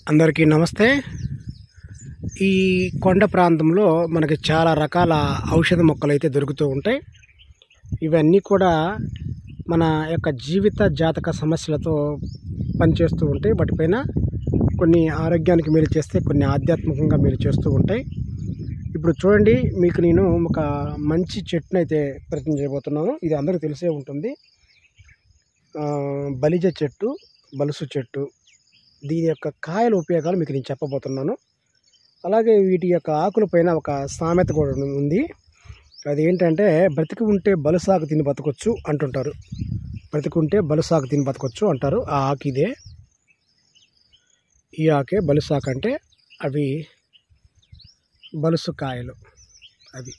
అందరికీ నమస్తే ఈ కొండ ప్రాంతంలో మనకి చాలా రకాల ఔషధ మొక్కలు అయితే దొరుకుతూ ఉంటాయి ఇవన్నీ కూడా మన యొక్క జీవిత జాతక సమస్యలతో పనిచేస్తూ ఉంటాయి వాటిపైన కొన్ని ఆరోగ్యానికి మేలు చేస్తే కొన్ని ఆధ్యాత్మికంగా మేలు చేస్తూ ఉంటాయి ఇప్పుడు చూడండి మీకు నేను ఒక మంచి చెట్టును అయితే పరిచయం చేయబోతున్నాను ఇది అందరికీ తెలిసే ఉంటుంది ఆ, బలిజ చెట్టు బలుసు చెట్టు దీని యొక్క కాయల ఉపయోగాలు మీకు నేను చెప్పబోతున్నాను అలాగే వీటి యొక్క ఆకుల పైన ఒక సామెత కూడా ఉంది అది ఏంటంటే బ్రతికి ఉంటే బలుసాకు తిని బతకొచ్చు అంటుంటారు బ్రతికి ఉంటే బలుసాకు తిని బతకొచ్చు అంటారు ఆ ఆకు ఇదే ఈ ఆకే బలుసాకు అంటే అవి బలుసు కాయలు అవి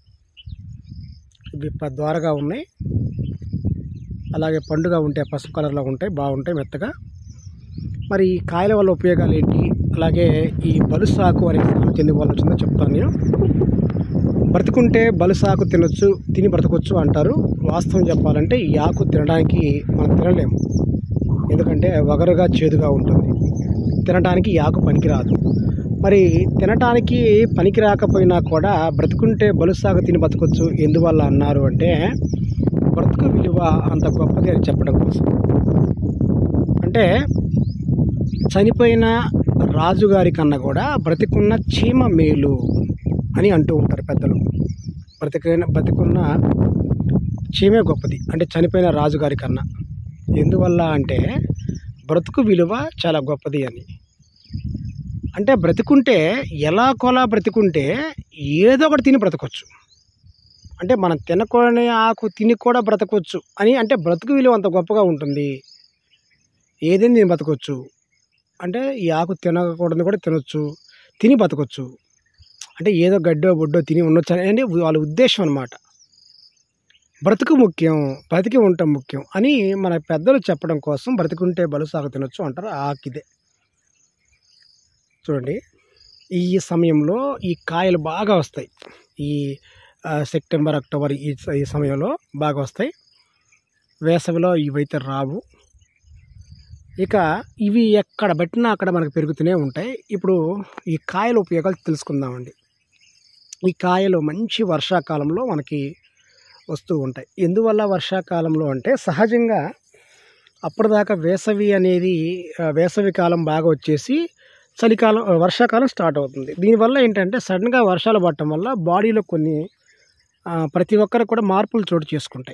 ఇవి ప- ద్వారగా ఉన్నాయి అలాగే పండుగ ఉంటాయి పసుపు కలర్లో ఉంటాయి బాగుంటాయి మెత్తగా మరి ఈ కాయల వల్ల ఉపయోగాలు ఏంటి అలాగే ఈ బలుసాకు అనే సామెత ఎందుకు వల్ల వచ్చిందో చెప్తాను నేను బ్రతుకుంటే బలుసాకు తినొచ్చు తిని బ్రతకొచ్చు అంటారు వాస్తవం చెప్పాలంటే ఈ ఆకు తినడానికి మనం తినలేము ఎందుకంటే వగరుగా చేదుగా ఉంటుంది తినడానికి ఈ ఆకు పనికిరాదు మరి తినటానికి పనికి రాకపోయినా కూడా బ్రతుకుంటే బలుసాగు తిని బతకొచ్చు ఎందువల్ల అన్నారు అంటే బ్రతుకు విలువ అంత గొప్పది అని చెప్పడం కోసం అంటే చనిపోయిన రాజుగారి కన్నా కూడా బ్రతికున్న చీమ మేలు అని అంటూ ఉంటారు పెద్దలు బ్రతికైన బ్రతికున్న చీమే గొప్పది అంటే చనిపోయిన రాజుగారి కన్నా ఎందువల్ల అంటే బ్రతుకు విలువ చాలా గొప్పది అని అంటే బ్రతికుంటే ఎలా కొలా బ్రతికుంటే ఏదో ఒకటి తిని బ్రతకొచ్చు అంటే మనం తినకూడని ఆకు తిని కూడా బ్రతకొచ్చు అని అంటే బ్రతుకు విలువ అంత గొప్పగా ఉంటుంది ఏదైనా తిని బతకొచ్చు అంటే ఈ ఆకు తినకూడదు కూడా తినొచ్చు తిని బతకొచ్చు అంటే ఏదో గడ్డో బొడ్డో తిని ఉండొచ్చు అని వాళ్ళ ఉద్దేశం అనమాట బ్రతుకు ముఖ్యం బ్రతికి ఉండటం ముఖ్యం అని మన పెద్దలు చెప్పడం కోసం బ్రతికుంటే బలుసాగు తినొచ్చు అంటారు ఆ ఆకిదే చూడండి ఈ సమయంలో ఈ కాయలు బాగా వస్తాయి ఈ ఆ, సెప్టెంబర్ అక్టోబర్ ఈ స- ఈ సమయంలో బాగా వస్తాయి వేసవిలో ఇవైతే రావు ఇక ఇవి ఎక్కడ పెట్టినా అక్కడ మనకు పెరుగుతూనే ఉంటాయి ఇప్పుడు ఈ కాయల ఉపయోగాలు తెలుసుకుందామండి ఈ కాయలు మంచి వర్షాకాలంలో మనకి వస్తూ ఉంటాయి ఎందువల్ల వర్షాకాలంలో అంటే సహజంగా అప్పటిదాకా వేసవి అనేది ఆ, వేసవి కాలం బాగా వచ్చేసి చలికాలం ఆ, వర్షాకాలం స్టార్ట్ అవుతుంది దీనివల్ల ఏంటంటే సడన్గా వర్షాలు పడటం వల్ల బాడీలో కొన్ని ఆ, ప్రతి ఒక్కరికి కూడా మార్పులు చోటు చేసుకుంటాయి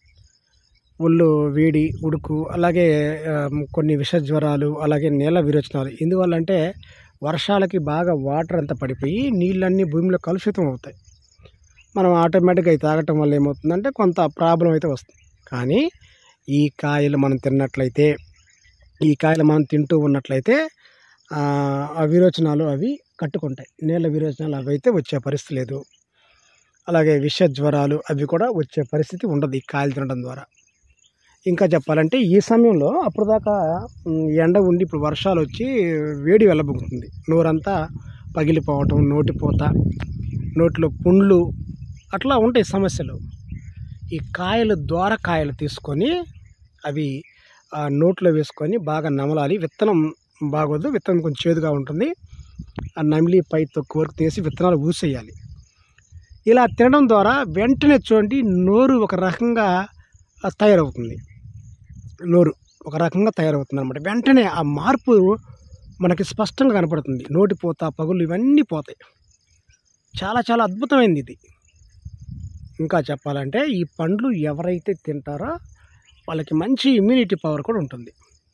ఒళ్ళు వేడి ఉడుకు అలాగే ఆ, కొన్ని విష జ్వరాలు అలాగే నేల విరోచనాలు ఎందువల్ల అంటే వర్షాలకి బాగా వాటర్ అంతా పడిపోయి నీళ్ళన్నీ భూమిలో కలుషితం అవుతాయి మనం ఆటోమేటిక్గా అవి తాగటం వల్ల ఏమవుతుందంటే కొంత ప్రాబ్లం అయితే వస్తుంది కానీ ఈ కాయలు మనం తిన్నట్లయితే ఈ కాయలు మనం తింటూ ఉన్నట్లయితే ఆ ఆ విరోచనాలు అవి కట్టుకుంటాయి నీళ్ళ విరోచనాలు అవి అయితే వచ్చే పరిస్థితి లేదు అలాగే విష జ్వరాలు అవి కూడా వచ్చే పరిస్థితి ఉండదు ఈ కాయలు తినడం ద్వారా ఇంకా చెప్పాలంటే ఈ సమయంలో అప్పుడు దాకా ఉమ్, ఎండ ఉండి ఇప్పుడు వర్షాలు వచ్చి వేడి వెళ్ళబోతుంది నోరంతా పగిలిపోవటం నోటిపోత నోట్లో పుండ్లు అట్లా ఉంటాయి సమస్యలు ఈ కాయలు ద్వార కాయలు తీసుకొని అవి ఆ, నోట్లో వేసుకొని బాగా నమలాలి విత్తనం బాగోదు విత్తనం కొంచెం చేదుగా ఉంటుంది ఆ నమిలి పై తొక్కు వరకు తీసి విత్తనాలు ఊసేయాలి ఇలా తినడం ద్వారా వెంటనే చూడండి నోరు ఒక రకంగా ఆ, తయారవుతుంది నోరు ఒక రకంగా తయారవుతుంది అనమాట వెంటనే ఆ మార్పు మనకి స్పష్టంగా కనపడుతుంది నోటిపోత పగులు ఇవన్నీ పోతాయి చాలా చాలా అద్భుతమైనది ఇది ఇంకా చెప్పాలంటే ఈ పండ్లు ఎవరైతే తింటారో వాళ్ళకి మంచి ఇమ్యూనిటీ పవర్ కూడా ఉంటుంది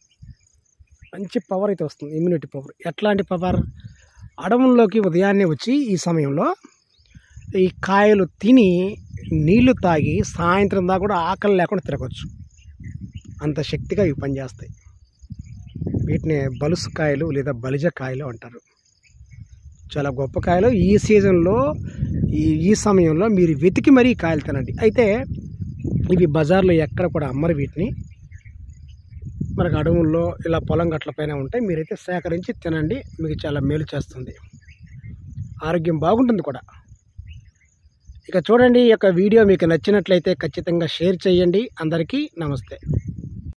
మంచి పవర్ అయితే వస్తుంది ఇమ్యూనిటీ పవర్ ఎట్లాంటి పవర్ అడవుల్లోకి ఉదయాన్నే వచ్చి ఈ సమయంలో ఈ కాయలు తిని నీళ్లు తాగి సాయంత్రం దాకా కూడా ఆకలి లేకుండా తిరగచ్చు అంత శక్తిగా ఇవి పనిచేస్తాయి వీటిని బలుసు కాయలు లేదా బలిజ కాయలు అంటారు చాలా గొప్ప కాయలు ఈ సీజన్లో ఈ ఈ సమయంలో మీరు వెతికి మరీ ఈ కాయలు తినండి అయితే ఇవి బజార్లో ఎక్కడ కూడా అమ్మరు వీటిని మనకు అడవుల్లో ఇలా పొలం గట్ల పైన ఉంటాయి మీరైతే సేకరించి తినండి మీకు చాలా మేలు చేస్తుంది ఆరోగ్యం బాగుంటుంది కూడా ఇక చూడండి ఈ యొక్క వీడియో మీకు నచ్చినట్లయితే ఖచ్చితంగా షేర్ చేయండి అందరికీ నమస్తే